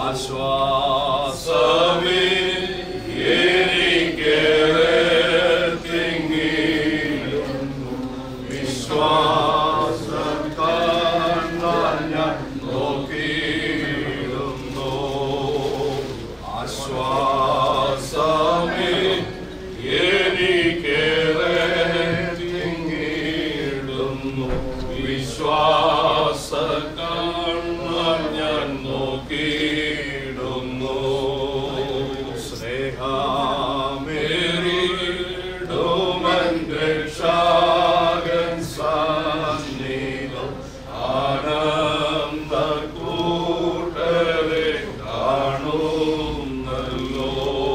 ആശ്വാസമേ എനിക്കേറെ തിങ്ങിടുന്നു വിശ്വാസം കാണാൻ ഞാൻ നോക്കിയിടുന്നു ആശ്വാസമേ എനിക്കേറെ തിങ്ങിടുന്നു വിശ്വാസ കാണാൻ ഞാൻ നോക്കിയിടുന്നു സ്നേഹമേറിടുമൻ രക്ഷാകൻ സന്നിധം ആനന്ദ കൂട്ടരെ കാണുന്നല്ലോ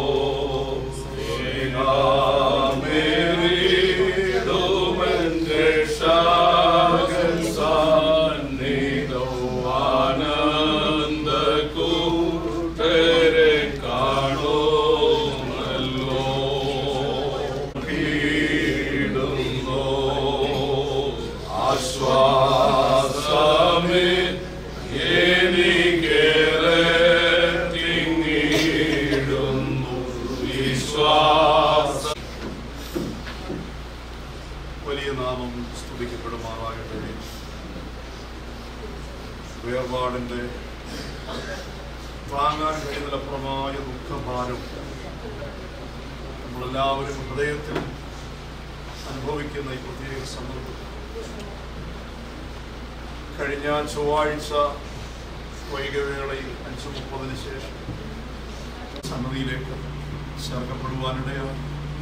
സ്നേഹമേറിടുമൻ രക്ഷാകൻ സന്നിധം ആനന്ദ കൂട്ടരെ കാണുന്നല്ലോ കീടുന്നു ആശ്വാസമേ എനിക്കേറെ തിങ്ങിടുന്നു വിശ്വാസ വലിയ നാമം സ്തുതിക്കപ്പെടുമാറാകട്ടെ വേർപാടിന്റെ താങ്ങാൻ കഴിയുന്നതിലപ്പുറമായ ദുഃഖഭാരം നമ്മളെല്ലാവരും ഹൃദയത്തിൽ അനുഭവിക്കുന്ന ഈ പ്രത്യേക സന്ദർഭം കഴിഞ്ഞ ചൊവ്വാഴ്ച വൈകവേളയിൽ അഞ്ചു മുപ്പതിന് ശേഷം സന്നദ്ധിയിലേക്ക് ചേർക്കപ്പെടുവാനിടയായി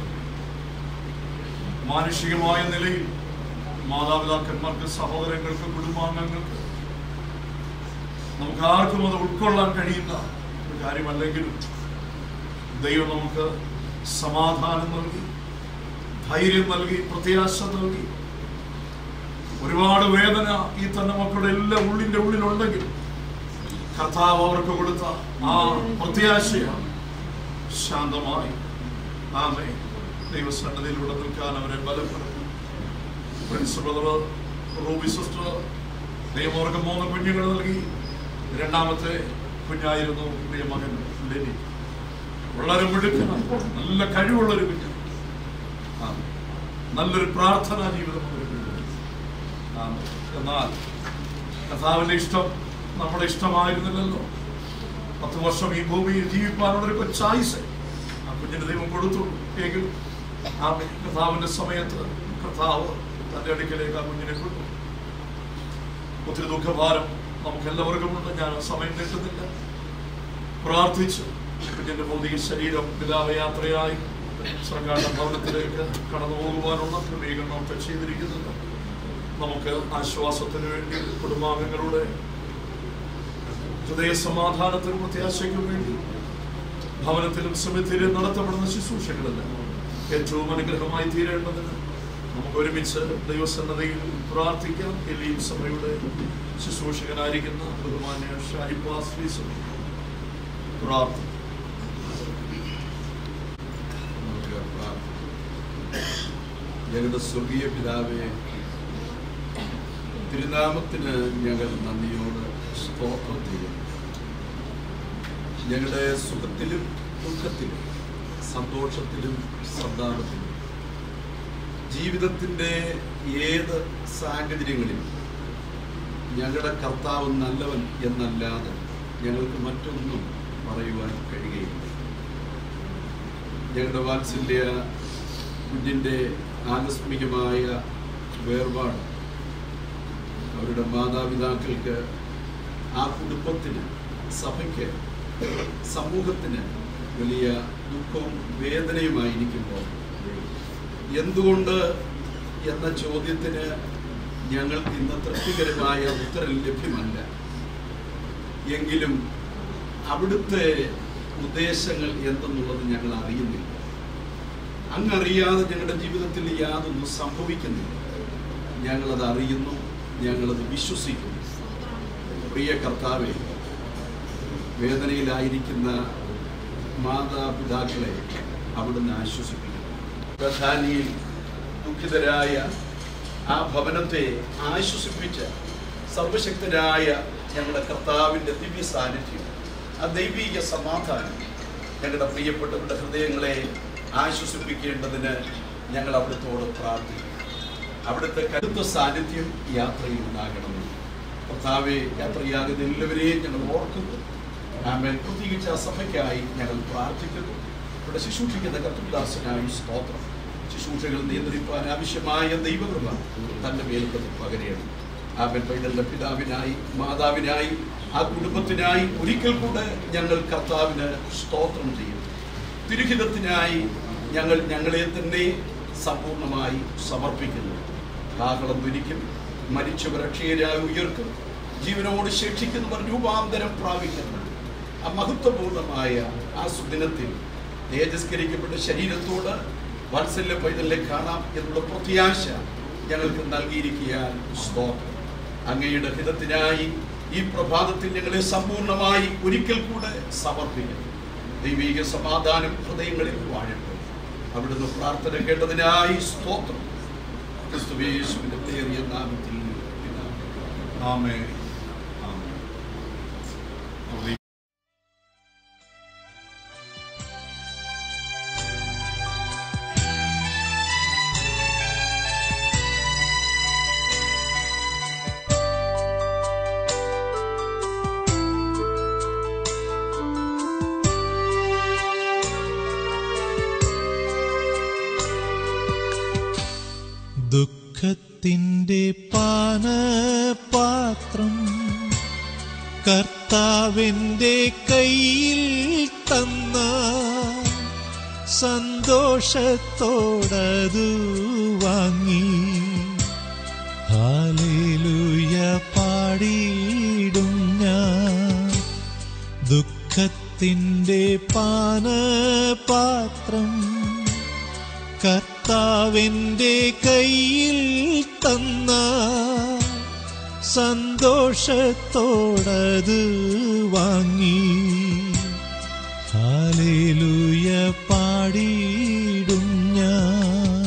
മാനുഷികമായ നിലയിൽ മാതാപിതാക്കന്മാർക്ക് സഹോദരങ്ങൾക്ക് കുടുംബാംഗങ്ങൾക്ക് നമുക്ക് ആർക്കും അത് ഉൾക്കൊള്ളാൻ കഴിയുന്ന ഒരു കാര്യമല്ലെങ്കിലും ദൈവം നമുക്ക് സമാധാനം നൽകി ധൈര്യം നൽകി പ്രത്യാശ നൽകി ഒരുപാട് വേദന ഈ തന്നെ മക്കളുടെ എല്ലാം ഉള്ളിന്റെ ഉള്ളിലുണ്ടെങ്കിൽ കർത്താവ് അവർക്ക് കൊടുത്ത ആ പ്രത്യാശയാണ് ശാന്തമായി ആമേ ദൈവസന്നതിയിലൂടെ നിൽക്കാൻ അവരെ ബലപ്പെടുത്തി പ്രിൻസ് ബ്രദർ റൂബി സിസ്റ്റർ ദൈവം അവർക്ക് മൂന്ന് കുഞ്ഞുങ്ങൾ നൽകി രണ്ടാമത്തെ കുഞ്ഞായിരുന്നു പ്രിയ മകൻ ലെനി വളരെ മിടുക്കനാണ് നല്ല കഴിവുള്ള ഒരു കുഞ്ഞ് ആ. നല്ലൊരു പ്രാർത്ഥനാ ജീവിതം അവർക്ക് ആ. എന്നാൽ കഥാവിന്റെ ഇഷ്ടം നമ്മുടെ ഇഷ്ടമായിരുന്നില്ലല്ലോ പത്ത് വർഷം ഈ ഭൂമിയിൽ ജീവിക്കാനുള്ള ഒരു കൊച്ചായുസ് ആ കുഞ്ഞിന് ദൈവം കൊടുത്തു എങ്കിലും ആ കഥാവിന്റെ സമയത്ത് കഥാവ് തന്റെ അടുക്കലേക്ക് ആ കുഞ്ഞിനെ കൊണ്ടു ഒത്തിരി ദുഃഖഭാരം നമുക്ക് എല്ലാവർക്കും ഉണ്ട് ഞാൻ ആ സമയം കിട്ടുന്നില്ല പ്രാർത്ഥിച്ചു കുഞ്ഞിന്റെ ഭൗതിക ശരീരം വിലാപയാത്രയായി സർക്കാർ ഭവനത്തിലേക്ക് കടന്നു പോകുവാനുള്ള ക്രമീകരണമൊക്കെ ചെയ്തിരിക്കുന്നുണ്ട് നമുക്ക് ആശ്വാസത്തിന് വേണ്ടി കുടുംബാംഗങ്ങളുടെ ഹൃദയ സമാധാനത്തിനും പ്രത്യാശയ്ക്കും വേണ്ടി ഭവനത്തിലും സമിതിയിലും നടത്തപ്പെടുന്ന ശുശ്രൂഷകളെല്ലാം ഏറ്റവും അനുഗ്രഹമായി തീരേണ്ടതിന് നമുക്ക് ഒരുമിച്ച് ദൈവസന്നതയിൽ പ്രാർത്ഥിക്കാം എലിയും സഭയുടെ ശുശ്രൂഷകനായിരിക്കുന്ന ബഹുമാന്യ ഷാഹിബ് പ്രാർത്ഥന നമുക്ക് പ്രാർത്ഥിക്കാം. ഞങ്ങളുടെ സ്വർഗീയ പിതാവെ തിരുനാമത്തിന് ഞങ്ങൾ നന്ദിയോട് സ്തോത്രം ചെയ്യുന്നു ഞങ്ങളുടെ സുഖത്തിലും ദുഃഖത്തിലും സന്തോഷത്തിലും സന്താപത്തിലും ജീവിതത്തിൻ്റെ ഏത് സാഹചര്യങ്ങളിലും ഞങ്ങളുടെ കർത്താവ് നല്ലവൻ എന്നല്ലാതെ ഞങ്ങൾക്ക് മറ്റൊന്നും പറയുവാൻ കഴിയുകയില്ല ഞങ്ങളുടെ വാത്സല്യ കുഞ്ഞിൻ്റെ ആകസ്മികമായ വേർപാട് അവരുടെ മാതാപിതാക്കൾക്ക് ആ കുടുംബത്തിന് സഭയ്ക്ക് സമൂഹത്തിന് വലിയ ദുഃഖവും വേദനയുമായിരിക്കുമ്പോൾ എന്തുകൊണ്ട് എന്ന ചോദ്യത്തിന് ഞങ്ങൾക്ക് ഇന്ന് തൃപ്തികരമായ ഉത്തരം ലഭ്യമല്ല എങ്കിലും അവിടുത്തെ ഉദ്ദേശങ്ങൾ എന്തെന്നുള്ളത് ഞങ്ങൾ അറിയുന്നില്ല അങ്ങറിയാതെ ഞങ്ങളുടെ ജീവിതത്തിൽ യാതൊന്നും സംഭവിക്കുന്നില്ല ഞങ്ങളത് അറിയുന്നു ഞങ്ങളത് വിശ്വസിക്കുന്നു പ്രിയ കർത്താവെ വേദനയിലായിരിക്കുന്ന മാതാപിതാക്കളെ അവിടുന്ന് ആശ്വസിപ്പിക്കുന്നു പ്രധാനിയിൽ ദുഃഖിതരായ ആ ഭവനത്തെ ആശ്വസിപ്പിച്ച സർവശക്തരായ ഞങ്ങളുടെ കർത്താവിൻ്റെ ദിവ്യ സാന്നിധ്യം ആ ദൈവീക സമാധാനം ഞങ്ങളുടെ പ്രിയപ്പെട്ടവരുടെ ഹൃദയങ്ങളെ ആശ്വസിപ്പിക്കേണ്ടതിന് ഞങ്ങൾ അവിടുത്തോട് പ്രാർത്ഥിക്കും അവിടുത്തെ കരുത്ത സാന്നിധ്യം യാത്രയിൽ ഉണ്ടാകണമെന്ന് കർത്താവെ യാത്രയാകുന്ന എല്ലാവരെയും ഞങ്ങൾ ഓർക്കുന്നു ആമേൻ പ്രത്യേകിച്ച് ആ സഭയ്ക്കായി ഞങ്ങൾ പ്രാർത്ഥിക്കുന്നു ഇവിടെ ശുശ്രൂഷിക്കുന്ന കർത്തദാസനായി സ്തോത്രം ശുശ്രൂഷകൾ നിയന്ത്രിപ്പാൻ ആവശ്യമായ ദൈവകൃപ തൻ്റെ മേൽ പകരയാണ് ആമൻ പൈതലിന്റെ പിതാവിനായി മാതാവിനായി ആ കുടുംബത്തിനായി ഒരിക്കൽ കൂടെ ഞങ്ങൾ കർത്താവിന് സ്തോത്രം ചെയ്യും തിരുഹിതത്തിനായി ഞങ്ങൾ ഞങ്ങളെ തന്നെ സമ്പൂർണ്ണമായി സമർപ്പിക്കുന്നു കാഹളം ധരിക്കും മരിച്ചവർ അക്ഷയരായി ഉയർക്കും ജീവനോട് ശേഷിക്കുന്നവർ രൂപാന്തരം പ്രാപിക്കുന്നു ആ മഹത്വപൂർണമായ ആ സുദിനത്തിൽ തേജസ്കരിക്കപ്പെട്ട ശരീരത്തോട് വാത്സല്യ പൈതലിനെ കാണാം എന്നുള്ള പ്രത്യാശ ഞങ്ങൾക്ക് നൽകിയിരിക്കാൻ സ്തോത്രം അങ്ങയുടെ ഹിതത്തിനായി ഈ പ്രഭാതത്തിൽ ഞങ്ങളെ സമ്പൂർണ്ണമായി ഒരിക്കൽ കൂടെ സമർപ്പിക്കുന്നു ദൈവിക സമാധാനം ഹൃദയങ്ങളിൽ വാഴട്ടെ അവിടുന്ന് പ്രാർത്ഥന കേട്ടതിനായി സ്തോത്രം ക്രിസ്തുവേശുവിന്റെ പേരിയ നാമത്തിൽ പിതാവേ. ആമേൻ ആമേൻ അപ്പോൾ ഈ ദുഃഖത്തിൻ്റെ പാനപാത്രം കർത്താവിൻ്റെ കയ്യിൽ തന്ന സന്തോഷത്തോടതു വാങ്ങി ഹാലേലൂയ പാടിയിടും ഞാൻ ദുഃഖത്തിൻ്റെ പാനപാത്രം കർത്താവിൻ്റെ കയ്യിൽ തന്ന സന്തോഷത്തോടത് വാങ്ങി ഹാലേലൂയ പാടിയിടും ഞാൻ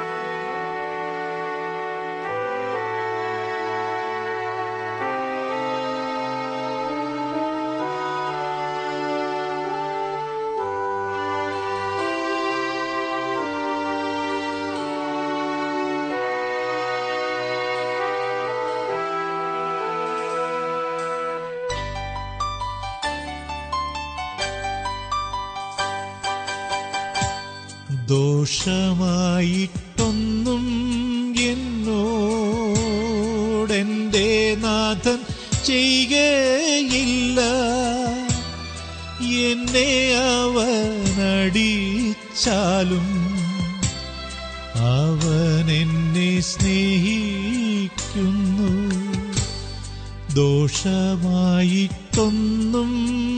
ദോഷമായിട്ടൊന്നും എന്നോടെൻ്റെ നാഥൻ ചെയ്യുകയില്ല എന്നെ അവനടിച്ചാലും അവൻ എന്നെ സ്നേഹിക്കുന്നു ദോഷമായിട്ടൊന്നും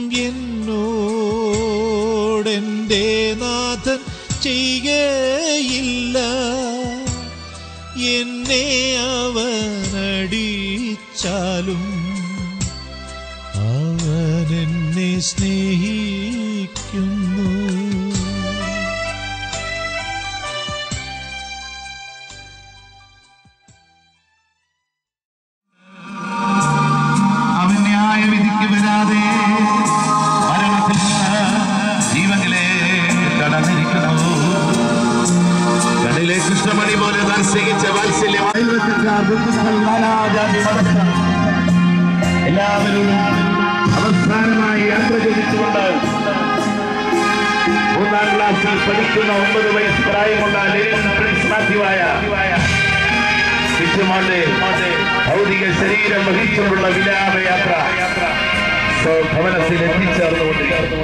എന്നോടെൻ്റെ നാഥൻ ചെയ്യുകയില്ല എന്നെ അവനടിച്ചാലും അവൻ എന്നെ സ്നേഹിക്കുന്നു അവൻ ന്യായവിധിക്ക് വരാതെ മരണത്തിൽ നിന്ന് ജീവനിലെ കടന്നിരിക്കുന്നു കടലിലെ കൃഷ്ണമണി പോലെ ദർശിച്ച വാത്സല്യം അയൽവക്കക്കാർ, ബന്ധുക്കൾ, നാനാജാതി മതസ്ഥർ എല്ലാവരും അവസാനമായി യാത്ര ചോദിച്ചുകൊണ്ട് മൂന്നാം ക്ലാസ്സിൽ പഠിക്കുന്ന ഒമ്പത് വയസ്സ് പ്രായമുള്ള ലെനിൻ പ്രിൻസ് മാത്യുവായ ചുറ്റുമാണ്ട് ഭൗതിക ശരീരം വഹിച്ചുകൊണ്ടുള്ള വിലാപയാത്ര സ്വഭവനത്തിൽ എത്തിച്ചേർന്നുകൊണ്ടിരിക്കുന്നു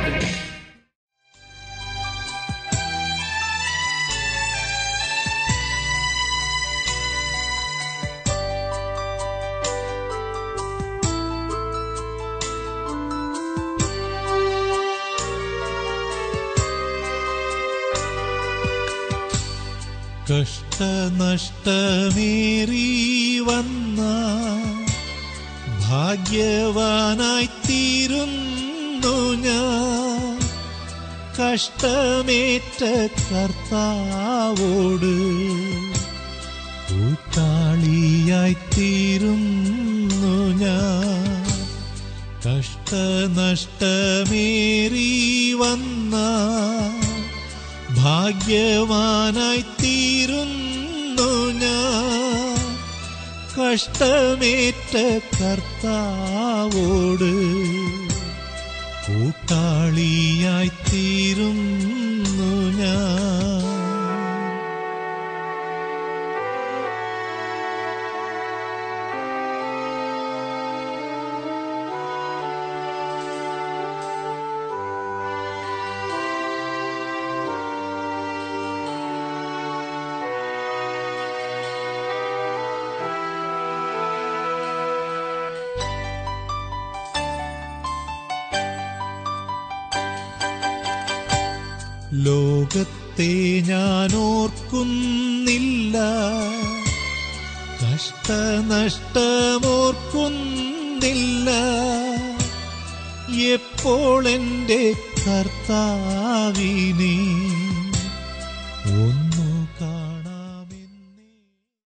കഷ്ടനഷ്ടമേറി വന്ന ഭാഗ്യവാനായി തീരുന്നു ഞാൻ കഷ്ടമേറ്റ കർത്താവോട് കൂട്ടാളിയായി തീരുന്നു ഞാൻ കഷ്ട കഷ്ടനഷ്ടമേറി വന്ന ഭാഗ്യവാനായി തീരുന്നു ഞാൻ കഷ്ടമേറ്റ കർത്താവോട് കൂട്ടാളിയായി തീരുന്നു ഞാൻ ലോകത്തെ ഞാൻ ഓർക്കുന്നില്ല കഷ്ടനഷ്ടമോർക്കുന്നില്ല എപ്പോൾ എൻ്റെ കർത്താവിനെ ഒന്ന്